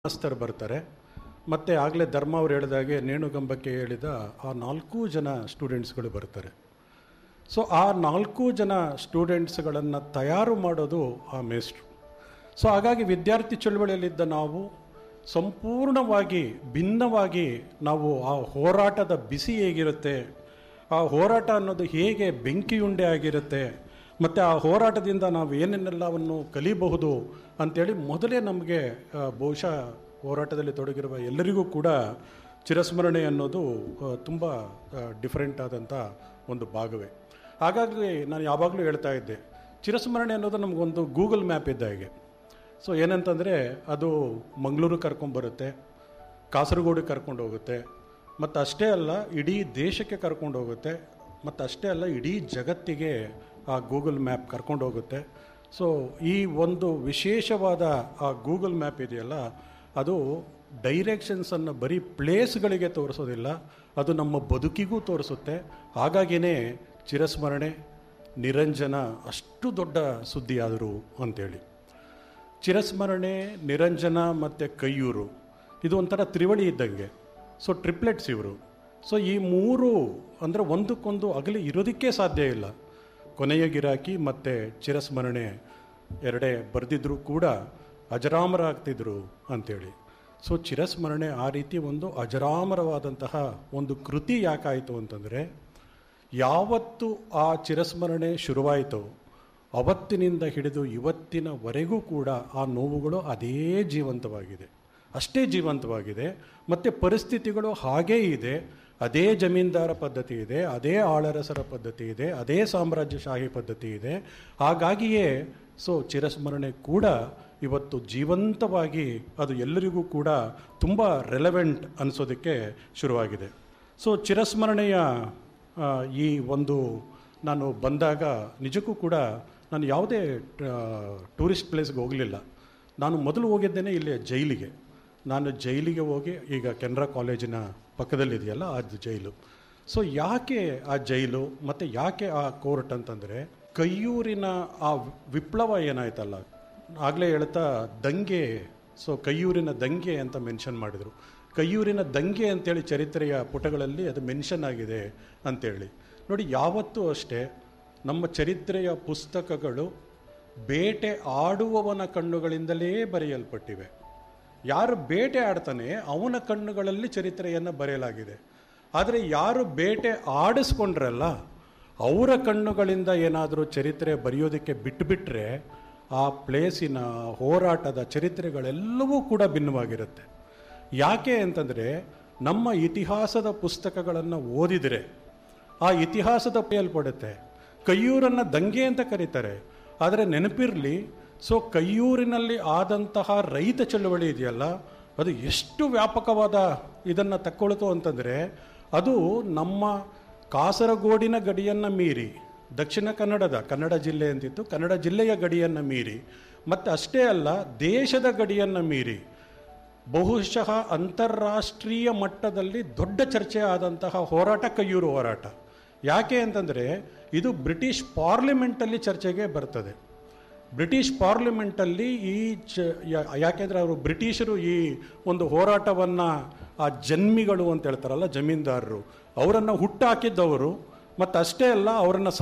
master ಬರ್ತಾರೆ ಮತ್ತು ಆಗಲೇ ಧರ್ಮ ಅವ್ರು ಹೇಳಿದಾಗೆ ನೇಣುಗಂಬಕ್ಕೆ ಹೇಳಿದ ಆ ನಾಲ್ಕು ಜನ ಸ್ಟೂಡೆಂಟ್ಸ್ಗಳು ಬರ್ತಾರೆ ಸೊ ಆ ನಾಲ್ಕು ಜನ ಸ್ಟೂಡೆಂಟ್ಸ್ಗಳನ್ನು ತಯಾರು ಮಾಡೋದು ಆ ಮೇಸ್ಟ್ರು ಸೊ ಹಾಗಾಗಿ ವಿದ್ಯಾರ್ಥಿ ಚಳುವಳಿಯಲ್ಲಿದ್ದ ನಾವು ಸಂಪೂರ್ಣವಾಗಿ ಭಿನ್ನವಾಗಿ ನಾವು ಆ ಹೋರಾಟದ ಬಿಸಿ ಹೇಗಿರುತ್ತೆ ಆ ಹೋರಾಟ ಅನ್ನೋದು ಹೇಗೆ ಬೆಂಕಿಯುಂಡೆ ಆಗಿರುತ್ತೆ ಮತ್ತು ಆ ಹೋರಾಟದಿಂದ ನಾವು ಏನೇನೆಲ್ಲವನ್ನು ಕಲಿಬಹುದು ಅಂಥೇಳಿ ಮೊದಲೇ ನಮಗೆ ಆ, ಬಹುಶಃ ಹೋರಾಟದಲ್ಲಿ ತೊಡಗಿರುವ ಎಲ್ಲರಿಗೂ ಕೂಡ ಚಿರಸ್ಮರಣೆ ಅನ್ನೋದು ತುಂಬ ಡಿಫ್ರೆಂಟ್ ಆದಂಥ ಒಂದು ಭಾಗವೇ ಹಾಗಾಗಿ ನಾನು ಯಾವಾಗಲೂ ಹೇಳ್ತಾ ಇದ್ದೆ ಚಿರಸ್ಮರಣೆ ಅನ್ನೋದು ನಮಗೊಂದು ಗೂಗಲ್ ಮ್ಯಾಪ್ ಇದ್ದ ಹಾಗೆ ಸೊ ಏನಂತಂದರೆ ಅದು ಮಂಗಳೂರು ಕರ್ಕೊಂಬರುತ್ತೆ ಕಾಸರಗೋಡಿಗೆ ಕರ್ಕೊಂಡು ಹೋಗುತ್ತೆ ಮತ್ತು ಅಷ್ಟೇ ಅಲ್ಲ ಇಡೀ ದೇಶಕ್ಕೆ ಕರ್ಕೊಂಡು ಹೋಗುತ್ತೆ ಮತ್ತು ಅಷ್ಟೇ ಅಲ್ಲ ಇಡೀ ಜಗತ್ತಿಗೆ ಆ ಗೂಗಲ್ ಮ್ಯಾಪ್ ಕರ್ಕೊಂಡು ಹೋಗುತ್ತೆ ಸೊ ಈ ಒಂದು ವಿಶೇಷವಾದ ಆ ಗೂಗಲ್ ಮ್ಯಾಪ್ ಇದೆಯಲ್ಲ ಅದು ಡೈರೆಕ್ಷನ್ಸನ್ನು ಬರೀ ಪ್ಲೇಸ್ಗಳಿಗೆ ತೋರಿಸೋದಿಲ್ಲ ಅದು ನಮ್ಮ ಬದುಕಿಗೂ ತೋರಿಸುತ್ತೆ ಹಾಗಾಗಿಯೇ ಚಿರಸ್ಮರಣೆ ನಿರಂಜನ ಅಷ್ಟು ದೊಡ್ಡ ಸುದ್ದಿಯಾದರು ಅಂತೇಳಿ ಚಿರಸ್ಮರಣೆ ನಿರಂಜನ ಮತ್ತು ಕೈಯೂರು ಇದು ಒಂಥರ ತ್ರಿವಳಿ ಇದ್ದಂಗೆ ಸೊ ಟ್ರಿಪ್ಲೆಟ್ಸ್ ಇವರು ಸೊ ಈ ಮೂರು ಅಂದರೆ ಒಂದಕ್ಕೊಂದು ಅಗಲಿ ಇರೋದಕ್ಕೆ ಸಾಧ್ಯ ಇಲ್ಲ ಕೊನೆಯ ಗಿರಾಕಿ ಮತ್ತು ಚಿರಸ್ಮರಣೆ ಎರಡೇ ಬರೆದಿದ್ರು ಕೂಡ ಅಜರಾಮರಾಗ್ತಿದ್ರು ಅಂಥೇಳಿ ಸೊ ಚಿರಸ್ಮರಣೆ ಆ ರೀತಿ ಒಂದು ಅಜರಾಮರವಾದಂತಹ ಒಂದು ಕೃತಿ ಯಾಕಾಯಿತು ಅಂತಂದರೆ ಯಾವತ್ತು ಆ ಚಿರಸ್ಮರಣೆ ಶುರುವಾಯಿತೋ ಅವತ್ತಿನಿಂದ ಹಿಡಿದು ಇವತ್ತಿನವರೆಗೂ ಕೂಡ ಆ ನೋವುಗಳು ಅದೇ ಜೀವಂತವಾಗಿದೆ ಅಷ್ಟೇ ಜೀವಂತವಾಗಿದೆ ಮತ್ತು ಪರಿಸ್ಥಿತಿಗಳು ಹಾಗೇ ಇದೆ ಅದೇ ಜಮೀನ್ದಾರ ಪದ್ಧತಿ ಇದೆ ಅದೇ ಆಳರಸರ ಪದ್ಧತಿ ಇದೆ ಅದೇ ಸಾಮ್ರಾಜ್ಯಶಾಹಿ ಪದ್ಧತಿ ಇದೆ ಹಾಗಾಗಿಯೇ ಸೊ ಚಿರಸ್ಮರಣೆ ಕೂಡ ಇವತ್ತು ಜೀವಂತವಾಗಿ ಅದು ಎಲ್ಲರಿಗೂ ಕೂಡ ತುಂಬ ರೆಲೆವೆಂಟ್ ಅನಿಸೋದಕ್ಕೆ ಶುರುವಾಗಿದೆ ಸೊ ಚಿರಸ್ಮರಣೆಯ ಆ, ಈ ಒಂದು ನಾನು ಬಂದಾಗ ನಿಜಕ್ಕೂ ಕೂಡ ನಾನು ಯಾವುದೇ ಟೂರಿಸ್ಟ್ ಪ್ಲೇಸ್ಗೆ ಹೋಗಲಿಲ್ಲ ನಾನು ಮೊದಲು ಹೋಗಿದ್ದೇನೆ ಇಲ್ಲಿ ಜೈಲಿಗೆ ನಾನು ಜೈಲಿಗೆ ಹೋಗಿ ಈಗ ಕೆನರಾ ಕಾಲೇಜಿನ ಪಕ್ಕದಲ್ಲಿದೆಯಲ್ಲ ಅದು ಜೈಲು ಸೊ ಯಾಕೆ ಆ ಜೈಲು ಮತ್ತು ಯಾಕೆ ಆ ಕೋರ್ಟ್ ಅಂತಂದರೆ ಕೈಯೂರಿನ ಆ ವಿಪ್ಲವ ಏನಾಯ್ತಲ್ಲ ಆಗಲೇ ಹೇಳ್ತಾ ದಂಗೆ ಸೊ ಕೈಯೂರಿನ ದಂಗೆ ಅಂತ ಮೆನ್ಷನ್ ಮಾಡಿದರು ಕೈಯೂರಿನ ದಂಗೆ ಅಂತೇಳಿ ಚರಿತ್ರೆಯ ಪುಟಗಳಲ್ಲಿ ಅದು ಮೆನ್ಷನ್ ಆಗಿದೆ ಅಂತೇಳಿ ನೋಡಿ ಯಾವತ್ತೂ ಅಷ್ಟೇ ನಮ್ಮ ಚರಿತ್ರೆಯ ಪುಸ್ತಕಗಳು ಬೇಟೆ ಆಡುವವನ ಕಣ್ಣುಗಳಿಂದಲೇ ಬರೆಯಲ್ಪಟ್ಟಿವೆ ಯಾರು ಬೇಟೆ ಆಡ್ತಾನೆ ಅವನ ಕಣ್ಣುಗಳಲ್ಲಿ ಚರಿತ್ರೆಯನ್ನು ಬರೆಯಲಾಗಿದೆ ಆದರೆ ಯಾರು ಬೇಟೆ ಆಡಿಸ್ಕೊಂಡ್ರಲ್ಲ ಅವರ ಕಣ್ಣುಗಳಿಂದ ಏನಾದರೂ ಚರಿತ್ರೆ ಬರೆಯೋದಕ್ಕೆ ಬಿಟ್ಟುಬಿಟ್ರೆ ಆ ಪ್ಲೇಸಿನ ಹೋರಾಟದ ಚರಿತ್ರೆಗಳೆಲ್ಲವೂ ಕೂಡ ಭಿನ್ನವಾಗಿರುತ್ತೆ ಯಾಕೆ ಅಂತಂದರೆ ನಮ್ಮ ಇತಿಹಾಸದ ಪುಸ್ತಕಗಳನ್ನು ಓದಿದರೆ ಆ ಇತಿಹಾಸದ ಪಡೆಯುತ್ತೆ ಕೈಯೂರನ್ನು ದಂಗೆ ಅಂತ ಕರೀತಾರೆ ಆದರೆ ನೆನಪಿರಲಿ ಸೊ ಕೈಯೂರಿನಲ್ಲಿ ಆದಂತಹ ರೈತ ಚಳುವಳಿ ಇದೆಯಲ್ಲ ಅದು ಎಷ್ಟು ವ್ಯಾಪಕವಾದ ಇದನ್ನು ತಕ್ಕೊಳ್ತು ಅಂತಂದರೆ ಅದು ನಮ್ಮ ಕಾಸರಗೋಡಿನ ಗಡಿಯನ್ನು ಮೀರಿ ದಕ್ಷಿಣ ಕನ್ನಡದ ಕನ್ನಡ ಜಿಲ್ಲೆ ಅಂತಿತ್ತು ಕನ್ನಡ ಜಿಲ್ಲೆಯ ಗಡಿಯನ್ನು ಮೀರಿ ಮತ್ತು ಅಷ್ಟೇ ಅಲ್ಲ ದೇಶದ ಗಡಿಯನ್ನು ಮೀರಿ ಬಹುಶಃ ಅಂತಾರಾಷ್ಟ್ರೀಯ ಮಟ್ಟದಲ್ಲಿ ದೊಡ್ಡ ಚರ್ಚೆ ಆದಂತಹ ಹೋರಾಟ ಕೈಯೂರು ಹೋರಾಟ ಯಾಕೆ ಅಂತಂದರೆ ಇದು ಬ್ರಿಟಿಷ್ ಪಾರ್ಲಿಮೆಂಟಲ್ಲಿ ಚರ್ಚೆಗೆ ಬರ್ತದೆ ಬ್ರಿಟಿಷ್ ಪಾರ್ಲಿಮೆಂಟಲ್ಲಿ ಈ ಚ ಯಾ- ಯಾಕೆಂದರೆ ಅವರು ಬ್ರಿಟಿಷರು ಈ ಒಂದು ಹೋರಾಟವನ್ನು ಆ ಜನ್ಮಿಗಳು ಅಂತ ಹೇಳ್ತಾರಲ್ಲ ಜಮೀನ್ದಾರರು ಅವರನ್ನು ಹುಟ್ಟಾಕಿದ್ದವರು ಮತ್ತು ಅಷ್ಟೇ ಅಲ್ಲ ಅವರನ್ನು